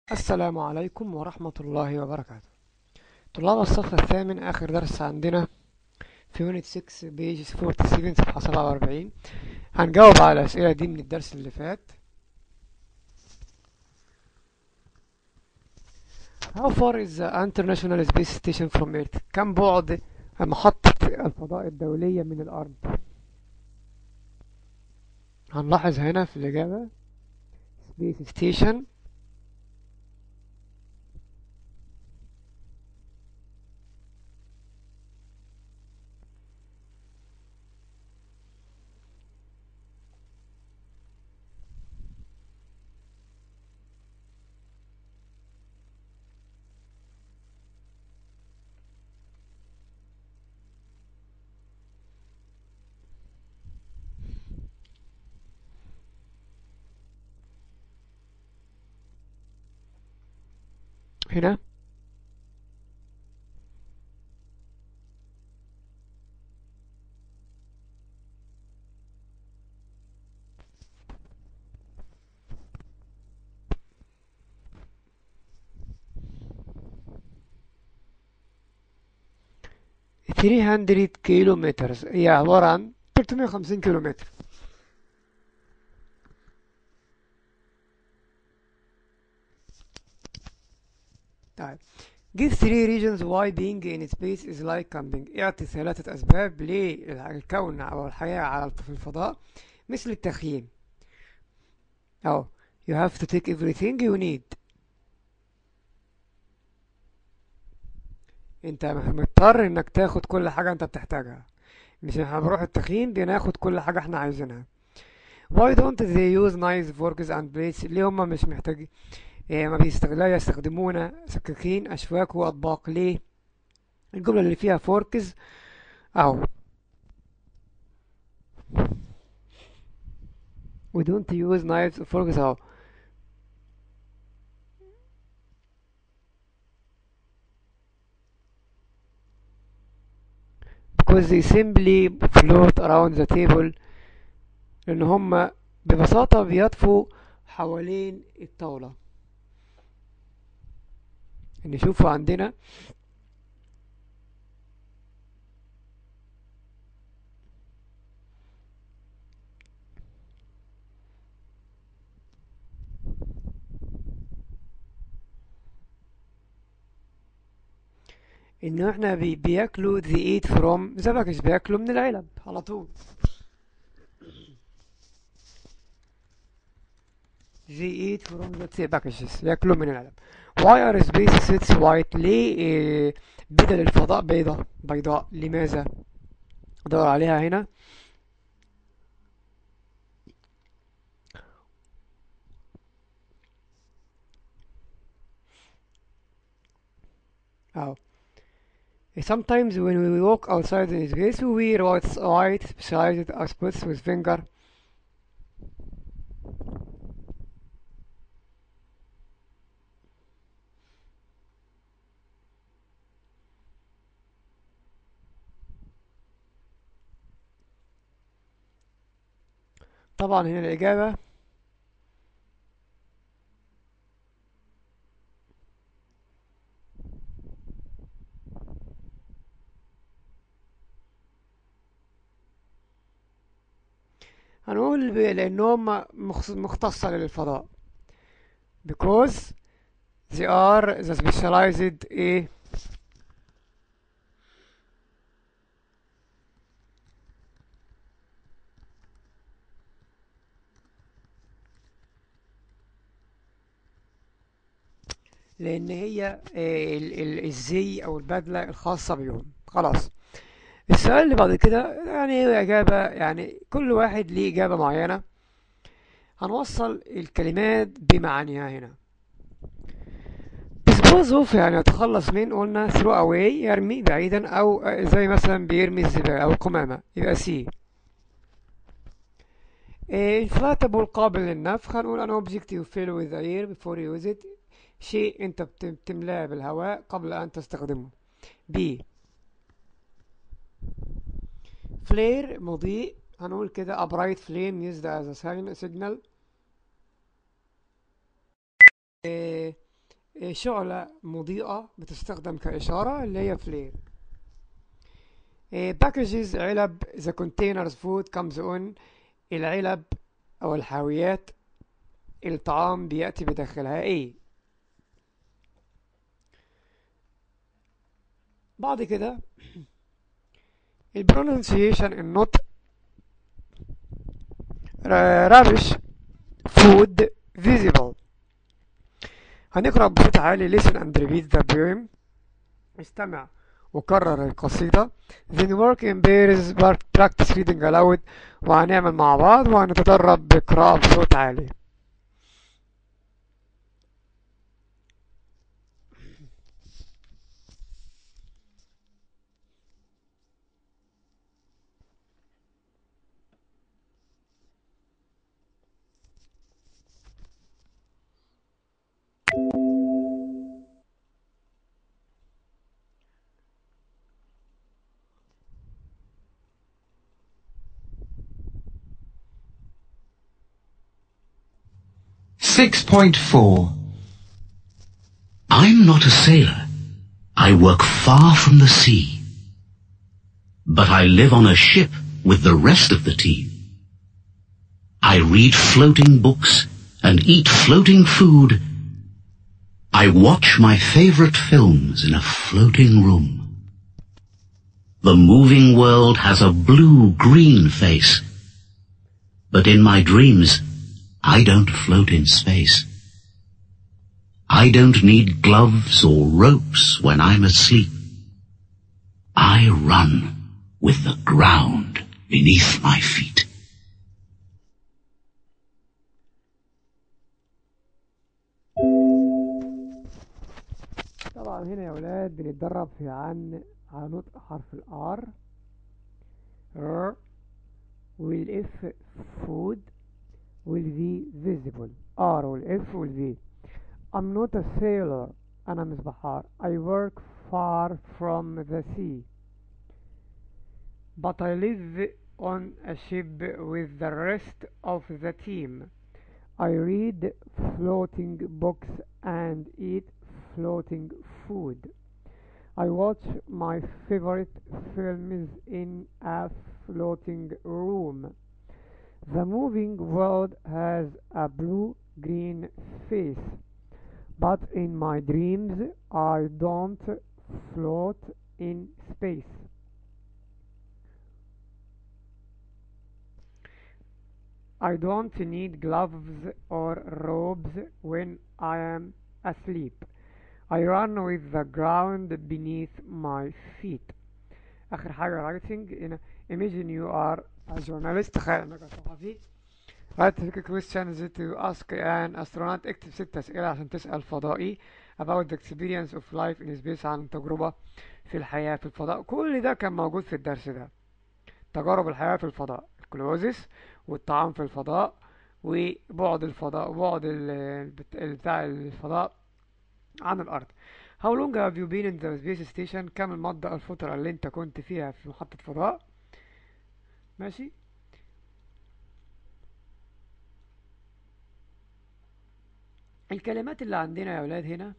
السلام عليكم ورحمة الله وبركاته طلاب الصف الثامن آخر درس عندنا في يونت 6 بيج 47 صفحة 47 هنجاوب على الأسئلة دي من الدرس اللي فات How far is the International Space Station from Earth? كم بعد محطة الفضاء الدولية من الأرض؟ هنلاحظ هنا في الإجابة Space Station هنا ثري هندريد كيلو متر هي عبارة عن 350 كيلو متر طيب give three reasons why being in space is like camping اعطي ثلاثة أسباب للكون أو الحياة على في الفضاء مثل التخييم أو you have to take everything you need انت مضطر انك تاخد كل حاجة انت بتحتاجها مش احنا بنروح التخييم بناخد كل حاجة احنا عايزينها why don't they use knives forks and plates ليه هما مش محتاجين إيه ما بيستغلوا يستخدمون سكاكين أشواك وأطباق ليه الجملة اللي فيها فوركز أو we don't use knives or forks أو because they simply float around the table لأن هم ببساطة بيطفوا حوالين الطاولة نشوفه عندنا انه احنا بي بياكلوا the eat from the package بياكلوا من العلب على طول they eat from the packages ياكلوا من العلب why are space sets white ليه إيه بدل الفضاء بيضاء بيضاء لماذا ادور عليها هنا أو sometimes when we walk outside in space we wear white, white specialized spots with finger طبعا هنا الإجابة هنقول ب- لأنهم مخص- مختصة للفضاء because they are the specialized إيه لأن هي آه، ال- ال- الزي أو البدلة الخاصة بيهم خلاص السؤال اللي بعد كده يعني هو إجابة يعني كل واحد ليه إجابة معينة هنوصل الكلمات بمعانيها هنا dispose of يعني يتخلص من قلنا throw away يرمي بعيدا أو آه، زي مثلا بيرمي الزبالة أو القمامة يبقى سي inflatable قابل للنفخ هنقول an object you fill with air before you use it شيء انت بت- بتملاه بالهواء قبل ان تستخدمه بي فلير مضيء هنقول كده a bright flame used as a sign- signal إيه إيه، شعلة مضيئة بتستخدم كإشارة اللي هي flare إيه، packages علب the containers food comes on العلب أو الحاويات الطعام بيأتي بداخلها ايه بعد كده البرونسيشن النطق رابش فود visible هنقرأ بصوت عالي listen and repeat the poem استمع وكرر القصيدة then work in pairs practice reading aloud وهنعمل مع بعض وهنتدرب بقراءة بصوت عالي Six point four. I'm not a sailor. I work far from the sea. But I live on a ship with the rest of the team. I read floating books and eat floating food. I watch my favorite films in a floating room. The moving world has a blue-green face. But in my dreams, I don't float in space. I don't need gloves or ropes when I'm asleep. I run with the ground beneath my feet. طبعا هنا يا ولاد بنتدرب في عن على نطق حرف الار ر والاف فود والفي visible R والF والV I'm not a sailor أنا مش بحار I work far from the sea but I live on a ship with the rest of the team I read floating books and eat floating food I watch my favorite films in a floating room the moving world has a blue-green face, but in my dreams I don't float in space. I don't need gloves or robes when I am asleep. I run with the ground beneath my feet. آخر حاجة writing in imagine you are a journalist تخيل انك صحفي write the questions to ask an astronaut اكتب ست أسئلة عشان تسأل فضائي about the experience of life in space عن تجربة في الحياة في الفضاء كل ده كان موجود في الدرس ده تجارب الحياة في الفضاء الكلوزس والطعام في الفضاء وبعد الفضاء بعد بتاع الفضاء عن الأرض How long have you been in the space station كم المدة الفترة اللي انت كنت فيها في محطة فضاء ماشي الكلمات اللي عندنا يا ولاد هنا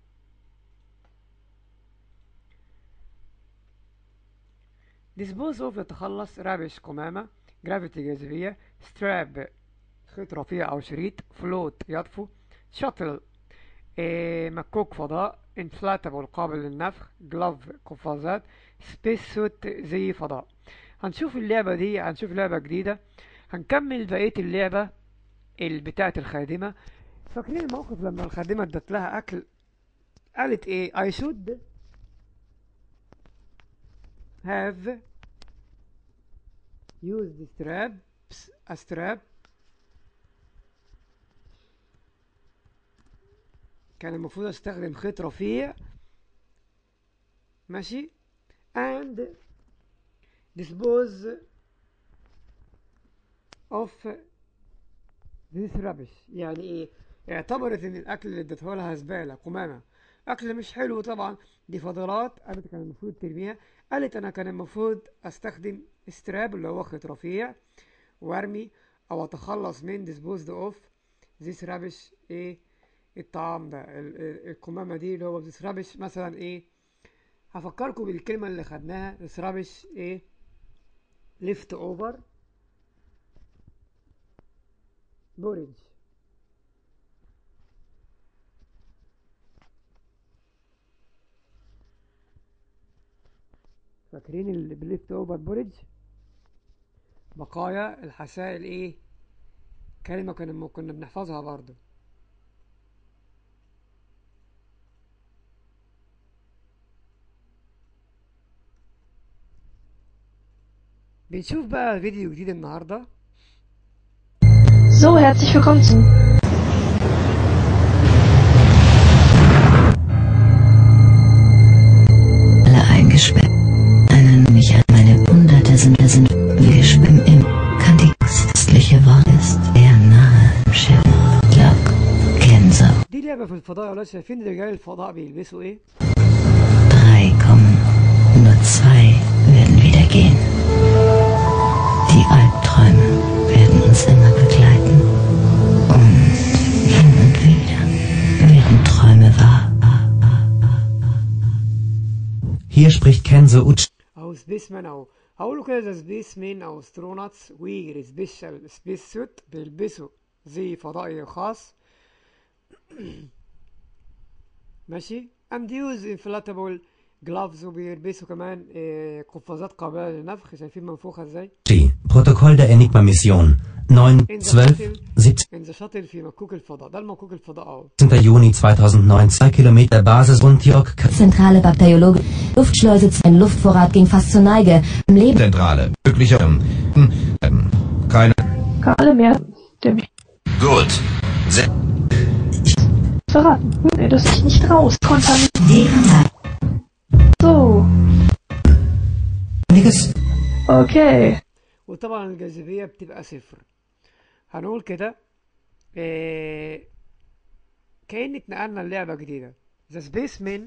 dispose of يتخلص رابش قمامة gravity جاذبية strap خيط رفيع أو شريط float يطفو shuttle إيه مكوك فضاء inflatable قابل للنفخ glove قفازات space suit زي فضاء هنشوف اللعبة دي هنشوف لعبة جديدة هنكمل بقية اللعبة بتاعة الخادمة فاكرين الموقف لما الخادمة ادت لها أكل قالت ايه I should have used straps a strap كان المفروض استخدم خيط رفيع ماشي and dispose of this rubbish يعني ايه اعتبرت ان الاكل اللي اديته لها زباله قمامه اكل مش حلو طبعا دي فضلات قالت كان المفروض ترميها قالت انا كان المفروض استخدم استراب اللي هو خيط رفيع وارمي او اتخلص من disposed of this rubbish ايه الطعام ده ال- ال- القمامة دي اللي هو بتسربش مثلا ايه هفكركم بالكلمة اللي خدناها تسربش ايه ليفت اوفر بوريج فاكرين اللي بالليفت اوفر بوريج بقايا الحسائل ايه كلمة كنا كنا بنحفظها برضو بنشوف بقى فيديو جديد النهاردة So, herzlich willkommen zu alle eingesperrt. Erinnern mich an meine Hunderte sind, wir sind, wir schwimmen im Kantik. Das westliche Wort ist sehr nahe im Schiff. Lok, Gänse. دي لعبة في الفضاء يا ولاد شايفين رجال الفضاء بيلبسوا ايه Drei kommen, nur zwei werden wieder gehen. Die Albträume werden uns immer begleiten. Und hin und wieder werden Träume wahr. Hier spricht Kenzo Uch. او سبيس مان او هقوله كده زي سبيس مان او استروناتس وير سبيشال سبيس سوت بيلبسوا زي فضائي خاص ماشي and use inflatable gloves وبيلبسوا كمان آه، قفازات قابلة للنفخ شايفين منفوخة ازاي Protokoll der Enigma-Mission. 9, in the 12, shuttle 17. in the shuttle في مكوك الفضاء ده المكوك الفضاء اهو Juni 2009, 2 Kilometer Basis und York. Zentrale Bakteriologe. Luftschleuse, ein Luftvorrat ging fast zur Neige. Im Leben. Zentrale. Möglicher. Ähm, ähm, keine. Karle mehr, der mich Gut. Se verraten. Nee, dass ich nicht raus konnte. So, okay. وطبعا الجاذبية بتبقى صفر هنقول كده إيه كأن اتنقلنا للعبة جديدة The Spaceman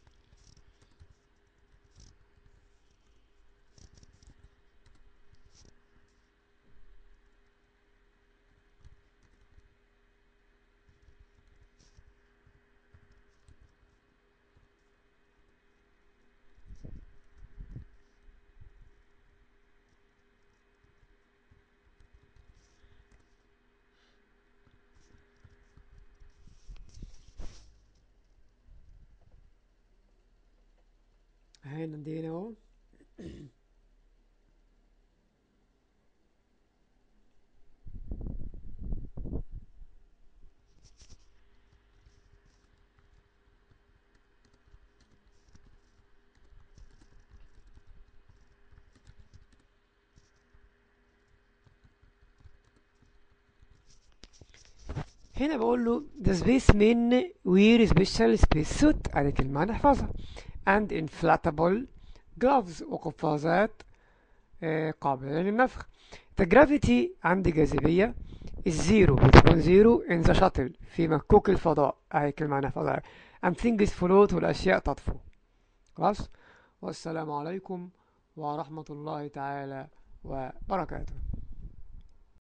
هنا دي هنا اهو هنا بقول له the spaceman wear special space suit ادي كلمة هنحفظها and inflatable gloves وقفازات آه، قابلة للنفخ the gravity عندي جاذبية الزيرو بتكون زيرو in the shuttle في مكوك الفضاء اهي كلمة هنحفظها and things float والأشياء تطفو خلاص والسلام عليكم ورحمة الله تعالى وبركاته